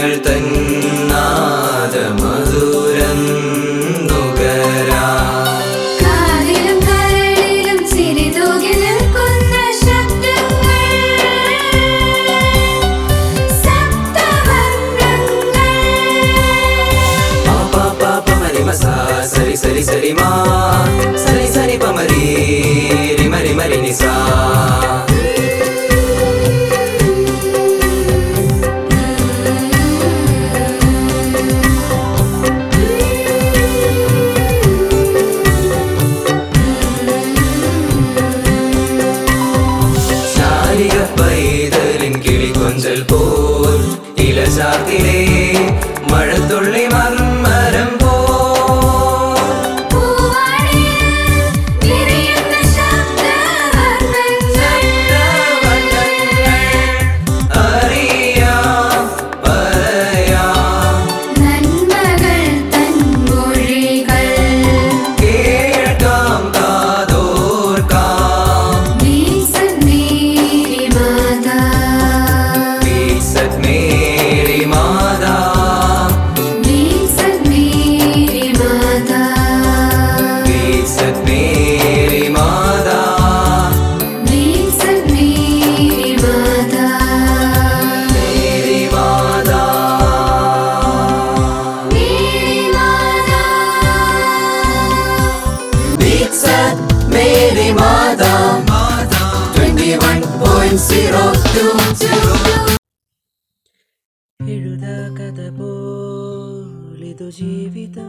ശബ്ദങ്ങൾ തന്നാദമധുരം നുകരാ കാതിലും കരളിലും ചിരി തൂകി നിൽക്കുന്ന ശബ്ദങ്ങൾ സപ്തവർണ്ണങ്ങൾ പ പ പ മരി മസ സരി സരി സരി മാ സരി സരി പ മരി രി മരി മരി നി സാ ശാരിക പൈതലിൻ കിളികൊഞ്ചൽ പോൽ ഇലചാർത്തിലേ മഴത്തുള്ളി മർമരം പോ പൂവാടിയിൽ വിരിയുന്ന ശബ്ദവർണ്ണങ്ങൾ അറിയാം പറയാം നന്മകൾ തൻ മൊഴികൾ കേൾക്കാം കാതോർക്കാം വീസന്നേരി മാതാ വീസത് മേരി മാതാ വീസന്നേരി മാതാ വീസത് മേരി മാതാ വീസന്നേരി Matha Mary Matha Mary Matha beats at Mary Matha 21.02 എഴുതാ കഥ പോലിതു ജീവിതം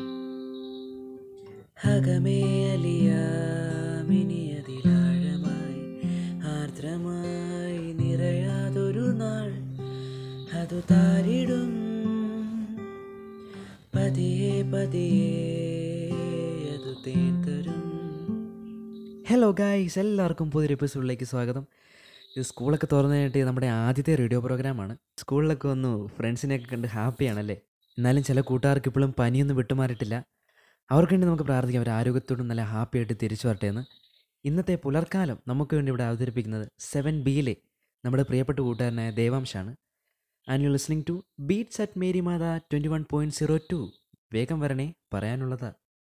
അകമേ അലിയാമിനി അതിലാഴമായി ആർദ്രമായി നിറയാതൊരു നാൾ അതു താരിടും പതിയെ പതിയെ അതു തേൻ തരും ഹലോ ഗായ്സ് എല്ലാവർക്കും പുതിയൊരു എപ്പിസോഡിലേക്ക് സ്വാഗതം ഇത് സ്കൂളൊക്കെ തുറന്നു കഴിഞ്ഞിട്ട് നമ്മുടെ ആദ്യത്തെ റേഡിയോ പ്രോഗ്രാമാണ് സ്കൂളിലൊക്കെ വന്നു ഫ്രണ്ട്സിനെയൊക്കെ കണ്ട് ഹാപ്പിയാണല്ലേ എന്നാലും ചില കൂട്ടുകാർക്ക് ഇപ്പോഴും പനിയൊന്നും വിട്ടുമാറിയിട്ടില്ല അവർക്ക് വേണ്ടി നമുക്ക് പ്രാർത്ഥിക്കാം അവർ ആരോഗ്യത്തോടും നല്ല ഹാപ്പി ആയിട്ട് തിരിച്ചു വരട്ടെ എന്ന് ഇന്നത്തെ പുലർക്കാലം നമുക്ക് വേണ്ടി ഇവിടെ അവതരിപ്പിക്കുന്നത് സെവൻ ബിയിലെ നമ്മുടെ പ്രിയപ്പെട്ട കൂട്ടുകാരനായ ദേവാംശാണ് and you listening to beats at Mary Matha twenty one point zero two വേഗം വരണേ പറയാനുള്ളതാ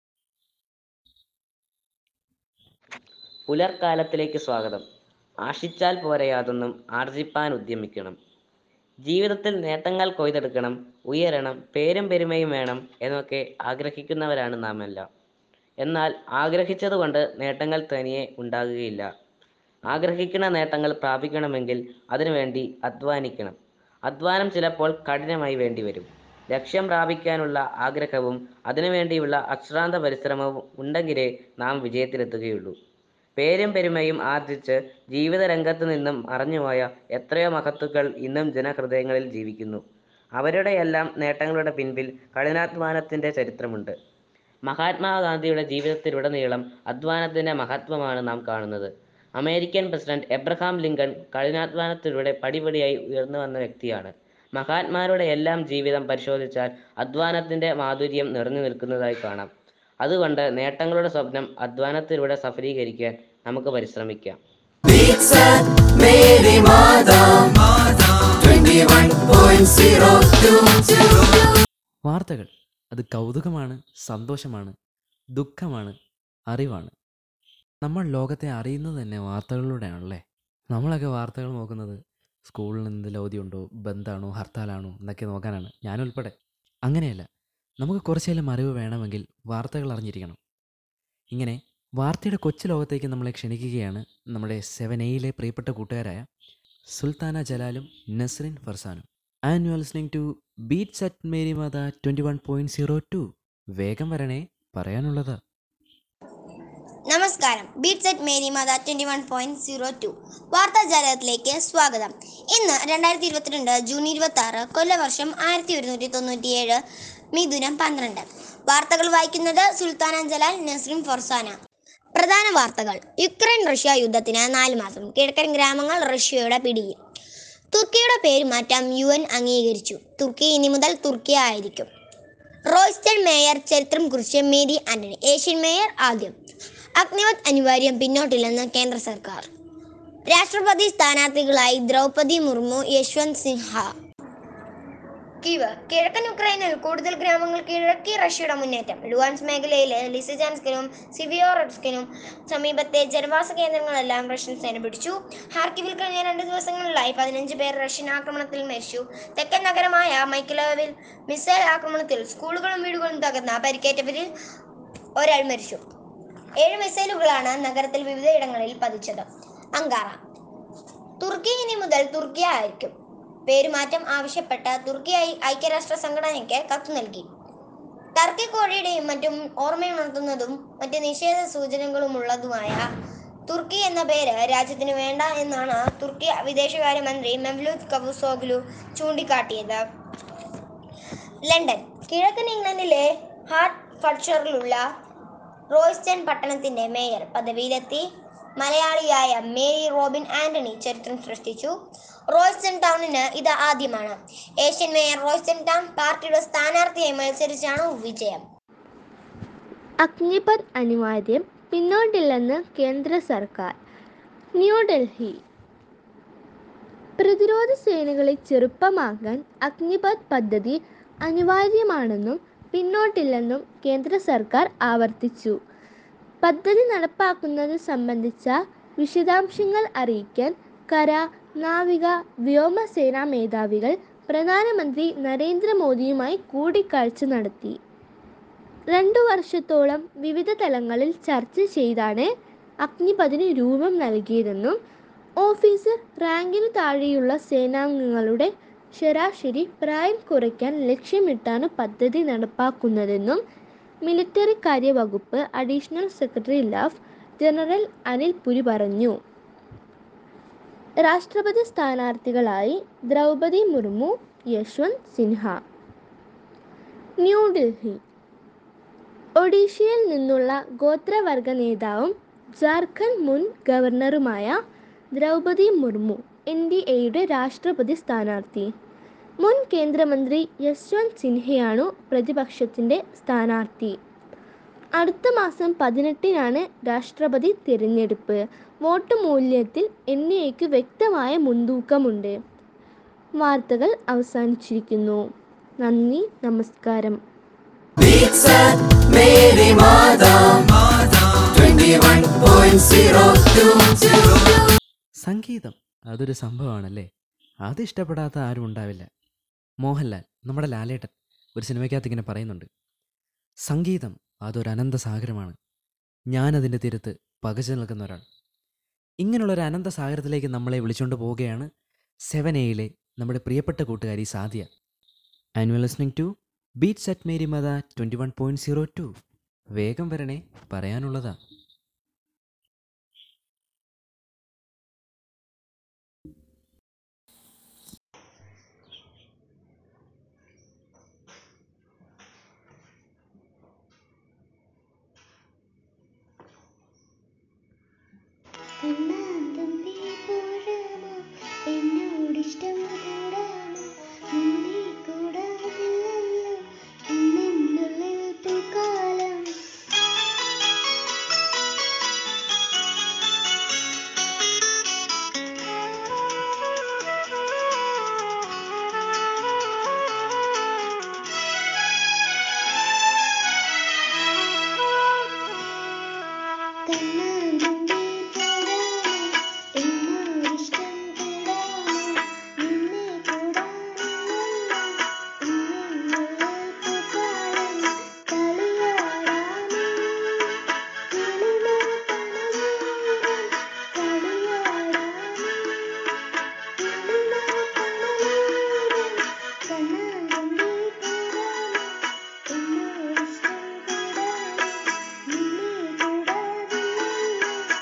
പുലർക്കാലത്തിലേക്ക് സ്വാഗതം ആശിച്ചാൽ പോരെ യാതൊന്നും ആർജിപ്പാൻ ഉദ്യമിക്കണം ജീവിതത്തിൽ നേട്ടങ്ങൾ കൊയ്തെടുക്കണം ഉയരണം പേരും പെരുമയും വേണം എന്നൊക്കെ ആഗ്രഹിക്കുന്നവരാണ് നാം എല്ലാം എന്നാൽ ആഗ്രഹിച്ചതുകൊണ്ട് നേട്ടങ്ങൾ തനിയെ ഉണ്ടാകുകയില്ല ആഗ്രഹിക്കുന്ന നേട്ടങ്ങൾ പ്രാപിക്കണമെങ്കിൽ അതിനുവേണ്ടി അധ്വാനിക്കണം അധ്വാനം ചിലപ്പോൾ കഠിനമായി വേണ്ടിവരും ലക്ഷ്യം പ്രാപിക്കാനുള്ള ആഗ്രഹവും അതിനുവേണ്ടിയുള്ള അശ്രാന്ത പരിശ്രമവും ഉണ്ടെങ്കിലേ നാം വിജയത്തിലെത്തുകയുള്ളൂ പേരും പെരുമയും ആർജിച്ച് ജീവിത രംഗത്ത് നിന്നും മറഞ്ഞുപോയ എത്രയോ മഹത്തുക്കൾ ഇന്നും ജനഹൃദയങ്ങളിൽ ജീവിക്കുന്നു അവരുടെയെല്ലാം നേട്ടങ്ങളുടെ പിൻപിൽ കഠിനാധ്വാനത്തിൻ്റെ ചരിത്രമുണ്ട് മഹാത്മാഗാന്ധിയുടെ ജീവിതത്തിലുടനീളം അധ്വാനത്തിൻ്റെ മഹത്വമാണ് നാം കാണുന്നത് അമേരിക്കൻ പ്രസിഡന്റ് എബ്രഹാം ലിങ്കൺ കഠിനാധ്വാനത്തിലൂടെ പടിപടിയായി ഉയർന്നു വന്ന വ്യക്തിയാണ് മഹാത്മാരുടെ എല്ലാം ജീവിതം പരിശോധിച്ചാൽ അധ്വാനത്തിൻ്റെ മാധുര്യം നിറഞ്ഞു നിൽക്കുന്നതായി കാണാം അതുകൊണ്ട് നേട്ടങ്ങളുടെ സ്വപ്നം അധ്വാനത്തിലൂടെ സഫലീകരിക്കാൻ നമുക്ക് പരിശ്രമിക്കാം വീസത് മേരി മാതാ 21.02 വാർത്തകൾ അത് കൗതുകമാണ് സന്തോഷമാണ് ദുഃഖമാണ് അറിവാണ് നമ്മൾ ലോകത്തെ അറിയുന്നത് തന്നെ വാർത്തകളിലൂടെയാണല്ലേ നമ്മളൊക്കെ വാർത്തകൾ നോക്കുന്നത് സ്കൂളിൽ നിന്ന് എന്തെങ്കിലും അവധിയുണ്ടോ ബന്ധാണോ ഹർത്താലാണോ എന്നൊക്കെ നോക്കാനാണ് ഞാനുൾപ്പെടെ അങ്ങനെയല്ല നമുക്ക് കുറച്ചേലും അറിവ് വേണമെങ്കിൽ വാർത്തകൾ അറിഞ്ഞിരിക്കണം ഇങ്ങനെ വാർത്തയുടെ കൊച്ചു ലോകത്തേക്ക് നമ്മളെ ക്ഷണിക്കുകയാണ് നമ്മുടെ സെവൻ എയിലെ പ്രിയപ്പെട്ട കൂട്ടുകാരായ സുൽത്താന ജലാലും നസ്രിൻ ഫർസാനും and you are listening to beats at Mary Matha twenty one point zero two വേഗം വരണേ പറയാനുള്ളത് നമസ്കാരം beats at Mary Matha twenty one point zero two വാർത്താ ജാലകത്തിലേക്ക് സ്വാഗതം ഇന്ന് രണ്ടായിരത്തി ഇരുപത്തിരണ്ട് ജൂൺ ഇരുപത്തി ആറ് കൊല്ലവർഷം ആയിരത്തി ഒരുന്നൂറ്റി തൊണ്ണൂറ്റിയേഴ് മിഥുനം പന്ത്രണ്ട് വാർത്തകൾ വായിക്കുന്നത് സുൽത്താന ജലാൽ നസ്രിൻ ഫൊർസാന പ്രധാന വാർത്തകൾ യുക്രൈൻ റഷ്യ യുദ്ധത്തിന് നാല് മാസം കിഴക്കൻ ഗ്രാമങ്ങൾ റഷ്യയുടെ പിടിയിൽ തുർക്കിയുടെ പേര് മാറ്റാൻ യു എൻ അംഗീകരിച്ചു തുർക്കി ഇനി മുതൽ തുർക്കിയ ആയിരിക്കും റോയ്സ്റ്റൺ മേയർ ചരിത്രം കുറിച്ച് മേരി ആന്റണി ഏഷ്യൻ മേയർ ആദ്യം അഗ്നിവത് അനിവാര്യം പിന്നോട്ടില്ലെന്ന് കേന്ദ്ര സർക്കാർ രാഷ്ട്രപതി സ്ഥാനാർത്ഥികളായി ദ്രൗപദി മുർമു യശ്വന്ത് സിൻഹ കീവ് കിഴക്കൻ യുക്രൈനിൽ കൂടുതൽ ഗ്രാമങ്ങൾ കീഴടക്കി റഷ്യയുടെ മുന്നേറ്റം ലുവാൻസ് മേഖലയിലെ ലിസിജാൻസ്കിനും സിവിയോറഡ്സ്കിനും സമീപത്തെ ജനവാസ കേന്ദ്രങ്ങളെല്ലാം റഷ്യൻ സേന പിടിച്ചു ഹാർക്കിവിൽ കഴിഞ്ഞ രണ്ട് ദിവസങ്ങളിലായി പതിനഞ്ച് പേർ റഷ്യൻ ആക്രമണത്തിൽ മരിച്ചു തെക്കൻ നഗരമായ മൈക്കലോവിൽ മിസൈൽ ആക്രമണത്തിൽ സ്കൂളുകളും വീടുകളും തകർന്ന പരിക്കേറ്റവരിൽ ഒരാൾ മരിച്ചു ഏഴ് മിസൈലുകളാണ് നഗരത്തിൽ വിവിധയിടങ്ങളിൽ പതിച്ചത് അങ്കാറ തുർക്കി ഇനി മുതൽ തുർക്കിയ ആയിരിക്കും പേരുമാറ്റം ആവശ്യപ്പെട്ട തുർക്കി ഐ- ഐക്യരാഷ്ട്ര സംഘടനയ്ക്ക് കത്ത് നൽകി ടർക്കി കോഴിയുടെയും മറ്റും ഓർമ്മയുണർത്തുന്നതും മറ്റ് നിഷേധ സൂചനകളുമുള്ളതുമായ തുർക്കി എന്ന പേര് രാജ്യത്തിന് വേണ്ട എന്നാണ് തുർക്കി വിദേശകാര്യമന്ത്രി മെവ്ലൂത്ത് കവുസോഗ്ലു ചൂണ്ടിക്കാട്ടിയത് ലണ്ടൻ കിഴക്കൻ ഇംഗ്ലണ്ടിലെ ഹാർട്ട് ഫഡ്ഷറിലുള്ള റോയ്സ്റ്റൺ പട്ടണത്തിന്റെ മേയർ പദവിയിലെത്തി മലയാളിയായ മേരി റോബിൻ ആന്റണി ചരിത്രം സൃഷ്ടിച്ചു റോയ്സ്റ്റൺ ടൗണിന് ഇത് ആദ്യമാണ് ഏഷ്യൻ മേയർ റോയ്സ്റ്റൺ ടൗൺ പാർട്ടിയുടെ സ്ഥാനാർത്ഥിയായി മത്സരിച്ചാണ് വിജയം അഗ്നിപത് അനിവാര്യം പിന്നോട്ടില്ലെന്ന് കേന്ദ്ര സർക്കാർ ന്യൂഡൽഹി പ്രതിരോധ സേനകളെ ചെറുപ്പമാക്കാൻ അഗ്നിപത് പദ്ധതി അനിവാര്യമാണെന്നും പിന്നോട്ടില്ലെന്നും കേന്ദ്ര സർക്കാർ ആവർത്തിച്ചു പദ്ധതി നടപ്പാക്കുന്നത് സംബന്ധിച്ച വിശദാംശങ്ങൾ അറിയിക്കാൻ കര നാവിക വ്യോമസേനാ മേധാവികൾ പ്രധാനമന്ത്രി നരേന്ദ്രമോദിയുമായി കൂടിക്കാഴ്ച നടത്തി രണ്ടു വർഷത്തോളം വിവിധ തലങ്ങളിൽ ചർച്ച ചെയ്താണ് അഗ്നിപഥിന് രൂപം നൽകിയതെന്നും ഓഫീസർ റാങ്കിന് താഴെയുള്ള സേനാംഗങ്ങളുടെ ശരാശരി പ്രായം കുറയ്ക്കാൻ ലക്ഷ്യമിട്ടാണ് പദ്ധതി നടപ്പാക്കുന്നതെന്നും മിലിറ്ററി കാര്യ വകുപ്പ് additional secretary Lt general Anil Puri പറഞ്ഞു രാഷ്ട്രപതി സ്ഥാനാർത്ഥികളായി ദ്രൗപദി മുർമു യശ്വന്ത് സിൻഹ ന്യൂഡൽഹി ഒഡീഷയിൽ നിന്നുള്ള ഗോത്രവർഗ നേതാവും ജാർഖണ്ഡ് മുൻ ഗവർണറുമായ ദ്രൗപദി മുർമു എൻ ഡി എയുടെ രാഷ്ട്രപതി സ്ഥാനാർത്ഥി മുൻ കേന്ദ്രമന്ത്രി യശ്വന്ത് സിൻഹയാണ് പ്രതിപക്ഷത്തിൻ്റെ സ്ഥാനാർത്ഥി അടുത്ത മാസം പതിനെട്ടിനാണ് രാഷ്ട്രപതി തിരഞ്ഞെടുപ്പ് വോട്ട് മൂല്യത്തിൽ എൻ ഡി എക്ക് വ്യക്തമായ മുൻതൂക്കമുണ്ട് വാർത്തകൾ അവസാനിച്ചിരിക്കുന്നു നന്ദി നമസ്കാരം Beat set Meri Mata 21.02 സംഗീതം അതൊരു സംഭവമാണല്ലേ അത് ഇഷ്ടപ്പെടാത്ത ആരും ഉണ്ടാവില്ല മോഹൻലാൽ നമ്മുടെ ലാലേട്ടൻ ഒരു സിനിമയ്ക്കകത്ത് ഇങ്ങനെ പറയുന്നുണ്ട് സംഗീതം അതൊരു അനന്ത സാഗരമാണ് ഞാനതിൻ്റെ തീരത്ത് പകച്ചു നിൽക്കുന്ന ഒരാൾ ഇങ്ങനെയുള്ളൊരു അനന്ത സാഗരത്തിലേക്ക് നമ്മളെ വിളിച്ചുകൊണ്ട് പോവുകയാണ് സെവൻ എയിലെ നമ്മുടെ പ്രിയപ്പെട്ട കൂട്ടുകാരി Sadia and you're listening to beats at Mary Matha twenty one point zero two വേഗം വരണേ പറയാനുള്ളതാ കണ്ണാന്തമ്പി പൂഴമോ എന്നോടിഷ്ടം കൂടാമോ നിന്നെ കൂടാതില്ലല്ലോ ഇന്നെന്നുള്ളിൽ പൂക്കാലം കണ്ണാന്തമ്പി പൂഴമോ എന്നോടിഷ്ടം കൂടാമോ നിന്നെ കൂടാതില്ലല്ലോ ഇന്നെന്നുള്ളിൽ പൂക്കാലം കളിയാടാമോ കിളിമരത്തണലോരം കളിയാടാമോ കിളിമരത്തണലോരം കണ്ണാന്തമ്പി പൂഴമോ എന്നോടിഷ്ടം കൂടാമോ നിന്നെ കൂടാതില്ലല്ലോ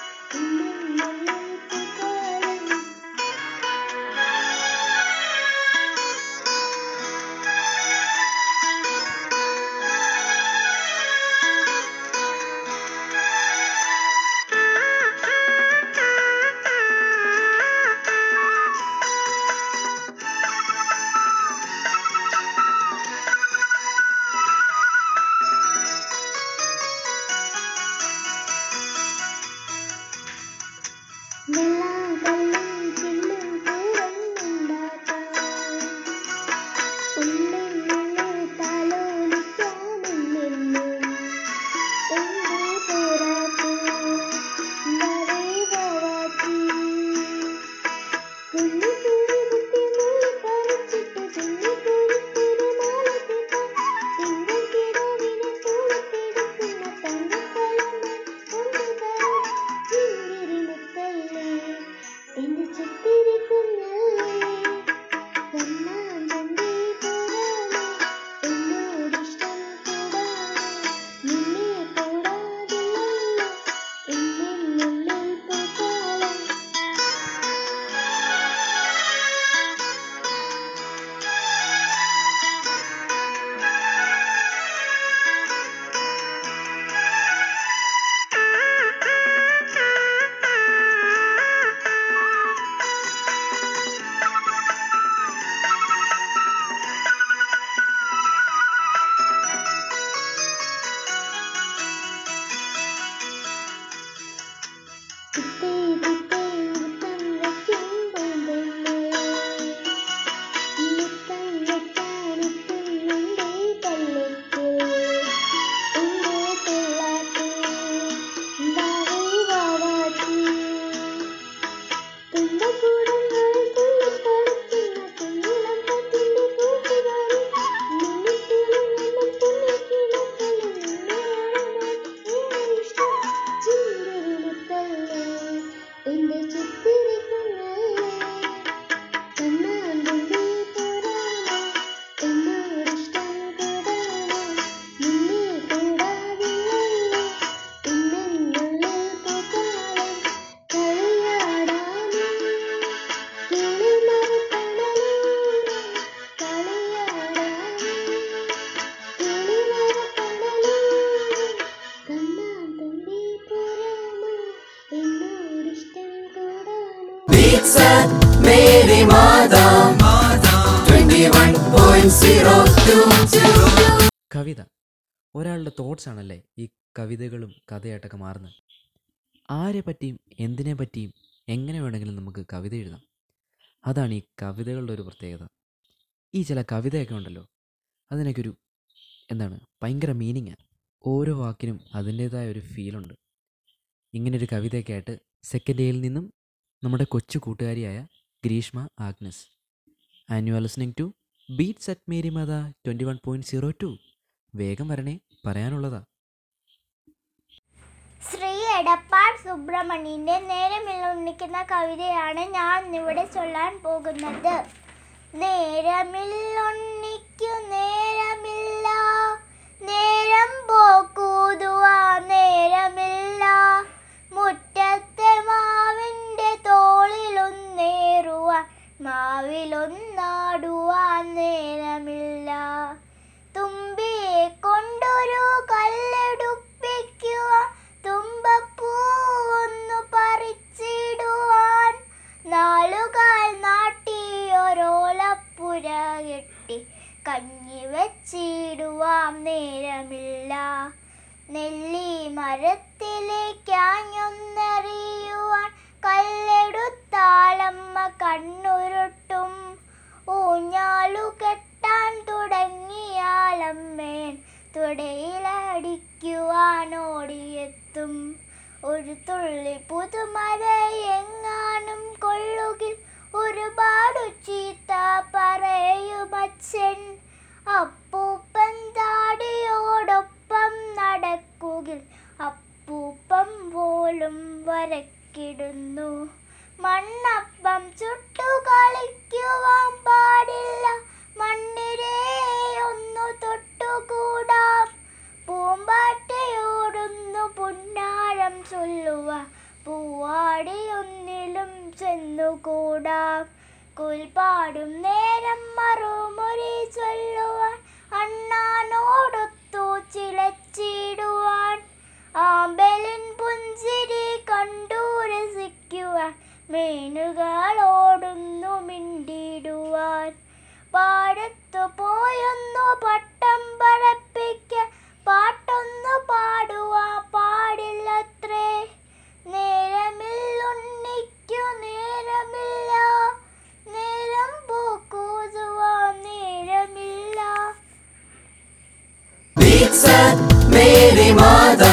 ചിത്തേ ചിത്തേ മുത്തം വയ്ക്കും പൂന്തേനേ മുത്തം വെക്കാനെത്തുന്നുണ്ടേ പല്ലക്ക് എന്റെ തൊള്ളാട്ടി വാവേ വാവാട്ടി തുമ്പക്കൂടങ്ങൾ തുള്ളിക്കളിക്കുന്ന കുഞ്ഞിളം കാറ്റിന്റെ കൂട്ടുകാരി മിന്നിത്തിളങ്ങുന്ന തുള്ളിക്കിടക്കലും നിന്നെയാണ് ഏറെ ഇഷ്ടം ചുണ്ടൊരു മുത്തല്ലേ എന്റെ ചിത്തിരി കുഞ്ഞല്ലേ കണ്ണാമ്പുള്ളി തോരാനോ എന്നോടിഷ്ടം കൂടാനോ നിന്നെ കൂടാതില്ലല്ലോ ഇന്നെന്നുള്ളിൽ പൂക്കാലം കളിയാടാനും കിളിമരത്തണലൂടെ കളിയാടാനും കിളിമരത്തണലൂടെ കണ്ണാമ്പുള്ളി പോരാമോ എന്നോടിഷ്ടം കൂടാനോ Beats at Mary Mada 21.02 കവിത ഒരാളുടെ തോട്ട്സ് ആണല്ലേ ഈ കവിതകളും കഥയായിട്ടൊക്കെ മാറുന്നത് ആരെ പറ്റിയും എന്തിനെ പറ്റിയും എങ്ങനെ വേണമെങ്കിലും നമുക്ക് കവിത എഴുതാം അതാണ് ഈ കവിതകളുടെ ഒരു പ്രത്യേകത ഈ ചില കവിതയൊക്കെ ഉണ്ടല്ലോ അതിനൊക്കെ ഒരു എന്താണ് ഭയങ്കര മീനിങ്ങാണ് ഓരോ വാക്കിനും അതിൻ്റേതായ ഒരു ഫീലുണ്ട് ഇങ്ങനൊരു കവിതയൊക്കെ ആയിട്ട് സെക്കൻഡ് ഇയറിൽ നിന്നും നമ്മുടെ കൊച്ചു കൂട്ടുകാരിയായ Greeshma Agnes and you are listening to beats at Mary Matha twenty one point zero two വേഗം വരണേ പറയാനുള്ളതാ ശ്രീ എടപ്പാട് സുബ്രഹ്മണ്യന്റെ നേരമില്ല ഉണ്ണിക്കുന്ന കവിതയാണ് ഞാൻ ഇന്നിവിടെ ചൊല്ലാൻ പോകുന്നത് നേരമില്ലൊന്നിക്കു നേരമില്ല നേരം പോക്കൂതുവാ നേരമില്ല മുറ്റത്തെ മാവിൻ്റെ തോളിലൊന്നേറുവാൻ മാവിലൊന്നാടുവാൻ നേരമില്ല തുമ്പിയെ കൊണ്ടൊരു കല്ലെടുപ്പിക്കുവാൻ തുമ്പപ്പൂ ഒന്ന് പറിച്ചിടുവാൻ നാലുകാൽ നാട്ടിയൊരോലപ്പുര കെട്ടി കഞ്ഞി വെച്ചിടുവാൻ നേരമില്ല നെല്ലി മരത്തിലേക്കാഞ്ഞൊന്നറിയുവാൻ കല്ലെടുത്താളമ്മ കണ്ണുരുട്ടും ഊഞ്ഞാലു കെട്ടാൻ തുടങ്ങിയാലമ്മേൻ തുടയിലടിക്കുവാൻ ഓടിയെത്തും ഒരു തുള്ളി പുതുമഴ എങ്ങാനും കൊള്ളുകിൽ ഒരുപാടു ചീത്ത പറയുമച്ഛൻ അപ്പൂപ്പൻ താടിയോടൊപ്പം നടക്കുകിൽ അപ്പൂപ്പൻ പോലും വരക്കിടുന്നു മണ്ണപ്പം ചുട്ടു കളിക്കുവാൻ പാടില്ല മണ്ണിരേ ഒന്നു തൊട്ടുകൂടാം പൂമ്പാറ്റയോടൊന്നു പുന്നാരം ചൊല്ലുവാൻ പൂവാടിയൊന്നിലും ചെന്നുകൂടാം കുൽപ്പാടും നേരം മറുമൊഴി ചൊല്ലുവാൻ അണ്ണാനോടൊത്തു ചിലച്ചിടുവാൻ ആമ്പലിൻ പുഞ്ചിരി കണ്ടു രസിക്കുവാൻ മീനുകളോടൊന്നു മിണ്ടിടുവാൻ പാടത്തു പോയൊന്നു പട്ടം പറപ്പിക്കാൻ പാട്ടൊന്നു പാടുവാൻ പാടില്ലത്രേ നേരമില്ലുണ്ണിക്കു നേരമില്ല നേരം പോക്കൂതുവാൻ നേരമില്ല Beats at Mary Mada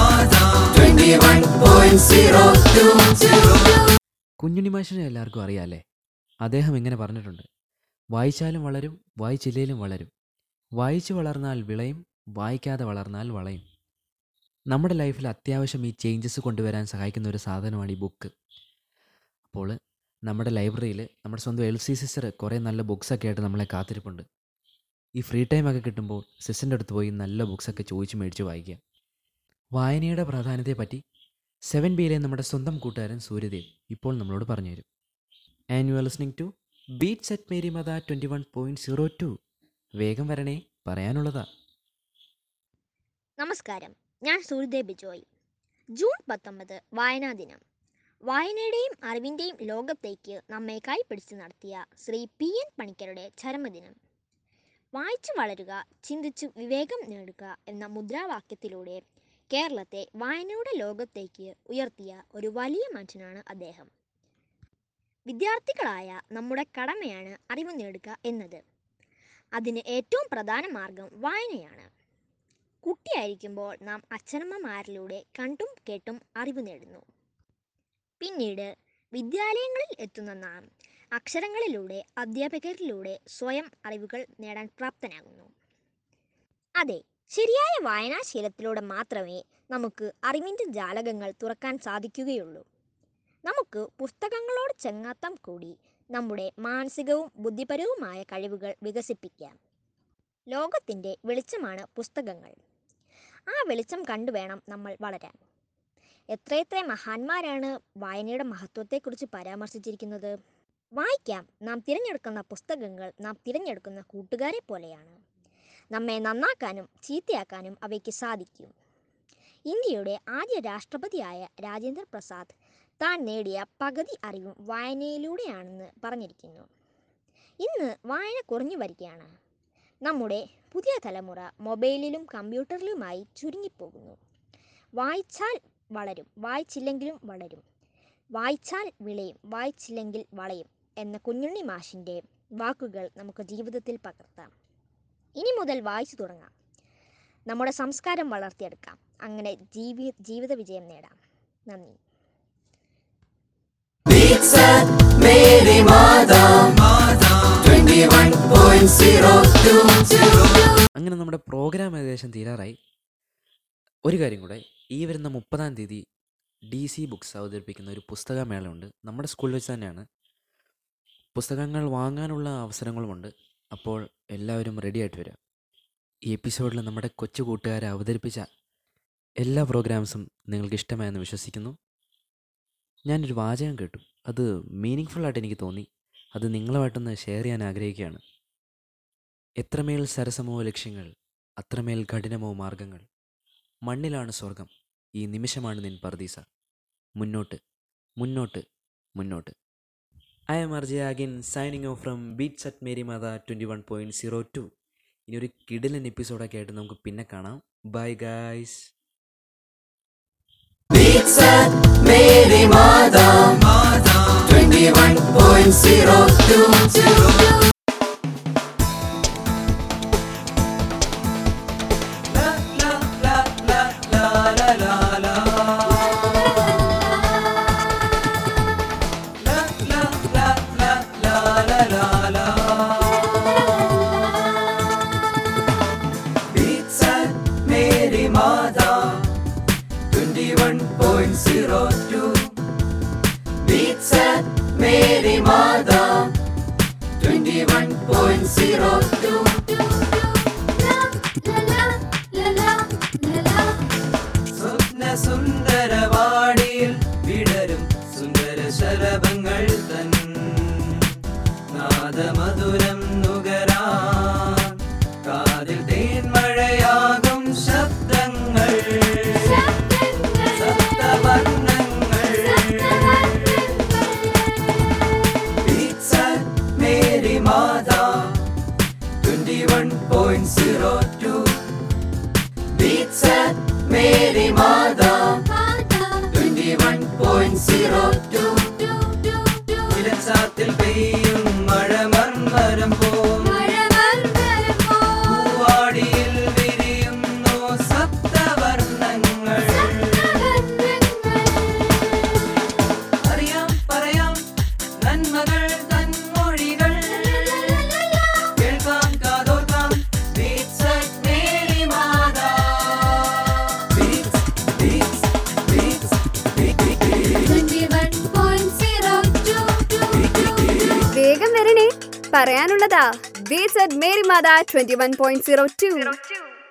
21.02 Kunjunni മാഷിനെ എല്ലാവർക്കും അറിയാമല്ലേ അദ്ദേഹം ഇങ്ങനെ പറഞ്ഞിട്ടുണ്ട് വായിച്ചാലും വളരും വായിച്ചില്ലേലും വളരും വായിച്ചു വളർന്നാൽ വിളയും വായിക്കാതെ വളർന്നാൽ വളയും നമ്മുടെ ലൈഫിൽ അത്യാവശ്യം ഈ ചേഞ്ചസ് കൊണ്ടുവരാൻ സഹായിക്കുന്ന ഒരു സാധനമാണ് ഈ ബുക്ക് അപ്പോൾ നമ്മുടെ ലൈബ്രറിയിൽ നമ്മുടെ സ്വന്തം എൽ സി സിസ്റ്റർ കുറേ നല്ല ബുക്സൊക്കെ ആയിട്ട് നമ്മളെ കാത്തിരിപ്പുണ്ട് ഈ ഫ്രീ ടൈമൊക്കെ കിട്ടുമ്പോൾ സിസ്റ്ററിൻ്റെ അടുത്ത് പോയി നല്ല ബുക്സൊക്കെ ചോദിച്ച് മേടിച്ച് വായിക്കുക വായനയുടെ പ്രാധാന്യത്തെപ്പറ്റി സെവൻ ബിയിലെ നമ്മുടെ സ്വന്തം കൂട്ടുകാരൻ സൂര്യദേവ് ഇപ്പോൾ നമ്മളോട് പറഞ്ഞുതരും and you are listening to beats at Mary Matha twenty one point zero two വേഗം വരണേ പറയാനുള്ളതാ നമസ്കാരം ഞാൻ സൂര്യദേവ് ബിജോയ് ജൂൺ പത്തൊമ്പത് വായനാ ദിനം വായനയുടെയും അറിവിൻ്റെയും ലോകത്തേക്ക് നമ്മെ കൈപിടിച്ച് നടത്തിയ ശ്രീ പി എൻ പണിക്കരുടെ ചരമദിനം വായിച്ചു വളരുക ചിന്തിച്ചു വിവേകം നേടുക എന്ന മുദ്രാവാക്യത്തിലൂടെ കേരളത്തെ വായനയുടെ ലോകത്തേക്ക് ഉയർത്തിയ ഒരു വലിയ മനുഷ്യനാണ് അദ്ദേഹം വിദ്യാർത്ഥികളായ നമ്മുടെ കടമയാണ് അറിവ് നേടുക എന്നത് അതിന് ഏറ്റവും പ്രധാന മാർഗം വായനയാണ് കുട്ടിയായിരിക്കുമ്പോൾ നാം അച്ഛനമ്മമാരിലൂടെ കണ്ടും കേട്ടും അറിവ് നേടുന്നു പിന്നീട് വിദ്യാലയങ്ങളിൽ എത്തുന്ന നാം അക്ഷരങ്ങളിലൂടെ അധ്യാപകരിലൂടെ സ്വയം അറിവുകൾ നേടാൻ പ്രാപ്തനാകുന്നു അതെ ശരിയായ വായനാശീലത്തിലൂടെ മാത്രമേ നമുക്ക് അറിവിൻ്റെ ജാലകങ്ങൾ തുറക്കാൻ സാധിക്കുകയുള്ളൂ നമുക്ക് പുസ്തകങ്ങളോട് ചങ്ങാത്തം കൂടി നമ്മുടെ മാനസികവും ബുദ്ധിപരവുമായ കഴിവുകൾ വികസിപ്പിക്കാം ലോകത്തിൻ്റെ വെളിച്ചമാണ് പുസ്തകങ്ങൾ ആ വെളിച്ചം കണ്ടുവേണം നമ്മൾ വളരാൻ എത്രയെത്ര മഹാന്മാരാണ് വായനയുടെ മഹത്വത്തെക്കുറിച്ച് പരാമർശിച്ചിരിക്കുന്നത് വായിക്കാം നാം തിരഞ്ഞെടുക്കുന്ന പുസ്തകങ്ങൾ നാം തിരഞ്ഞെടുക്കുന്ന കൂട്ടുകാരെ പോലെയാണ് നമ്മെ നന്നാക്കാനും ചീത്തയാക്കാനും അവയ്ക്ക് സാധിക്കും ഇന്ത്യയുടെ ആദ്യ രാഷ്ട്രപതിയായ രാജേന്ദ്ര പ്രസാദ് താൻ നേടിയ പകുതി അറിവും വായനയിലൂടെയാണെന്ന് പറഞ്ഞിരിക്കുന്നു ഇന്ന് വായന കുറഞ്ഞു വരികയാണ് നമ്മുടെ പുതിയ തലമുറ മൊബൈലിലും കമ്പ്യൂട്ടറിലുമായി ചുരുങ്ങിപ്പോകുന്നു വായിച്ചാൽ വളരും വായിച്ചില്ലെങ്കിലും വളരും വായിച്ചാൽ വിളയും വായിച്ചില്ലെങ്കിൽ വളയും എന്ന കുഞ്ഞുണ്ണി മാഷിൻ്റെ വാക്കുകൾ നമുക്ക് ജീവിതത്തിൽ പകർത്താം ഇനി മുതൽ വായിച്ചു തുടങ്ങാം നമ്മുടെ സംസ്കാരം വളർത്തിയെടുക്കാം അങ്ങനെ ജീവി ജീവിത വിജയം നേടാം നന്ദി Beats at Mary Mada 21.022 അങ്ങനെ നമ്മുടെ പ്രോഗ്രാം ഏകദേശം തീരാറായി ഒരു കാര്യം കൂടെ ഈ വരുന്ന മുപ്പതാം തീയതി ഡി സി ബുക്സ് അവതരിപ്പിക്കുന്ന ഒരു പുസ്തകമേള ഉണ്ട് നമ്മുടെ സ്കൂളിൽ വെച്ച് തന്നെയാണ് പുസ്തകങ്ങൾ വാങ്ങാനുള്ള അവസരങ്ങളുമുണ്ട് അപ്പോൾ എല്ലാവരും റെഡി ആയിട്ട് വരിക ഈ എപ്പിസോഡിൽ നമ്മുടെ കൊച്ചു കൂട്ടുകാരെ അവതരിപ്പിച്ച എല്ലാ പ്രോഗ്രാംസും നിങ്ങൾക്ക് ഇഷ്ടമായെന്ന് വിശ്വസിക്കുന്നു ഞാനൊരു വാചകം കേട്ടു അത് മീനിങ് ഫുള്ളായിട്ട് എനിക്ക് തോന്നി അത് നിങ്ങളുമായിട്ടൊന്ന് ഷെയർ ചെയ്യാൻ ആഗ്രഹിക്കുകയാണ് എത്രമേൽ സരസമോ ലക്ഷ്യങ്ങൾ അത്രമേൽ കഠിനമോ മാർഗങ്ങൾ മണ്ണിലാണ് സ്വർഗം ഈ നിമിഷമാണ് നിൻ പർദീസ മുന്നോട്ട് മുന്നോട്ട് മുന്നോട്ട് I'm R J Agin signing off from beats at Mary Matha twenty one point zero two ഇനി ഒരു കിടിലൻ എപ്പിസോഡൊക്കെ ആയിട്ട് നമുക്ക് പിന്നെ കാണാം bye guys Beats at Mary Mada 21.022 La la la la la la la la La la la la la la la la Beats at Mary Mada 21.02 Beats at Mary Mada 21.02 സ്വപ്ന സുന്ദരവാടിയിൽ വിടരും സുന്ദര ശലഭങ്ങൾ തൻ നാദമധുരം നുകരാൻ കാതിൽ തേൻമഴയാകും ശബ്ദങ്ങൾ സപ്തവർണ്ണങ്ങൾ Beats at Mary Mada 21.02 Beats at Mary Mada 21.02 ഇലച്ചാത്തിൽ പെയ്യും മഴ മർമരം പോം പൂവാടിയിൽ വിരിയുന്നു സപ്തവർണ്ണങ്ങൾ അറിയാം പറയാം നന്മകൾ തന്മൊഴികൾ കേൾക്കാം കാതോർക്കാം Beats at Mary Mada. Beats, beats, beats, beats, വേഗം വരണേ പറയാനുള്ളതാ beats at Mary Matha twenty one point zero to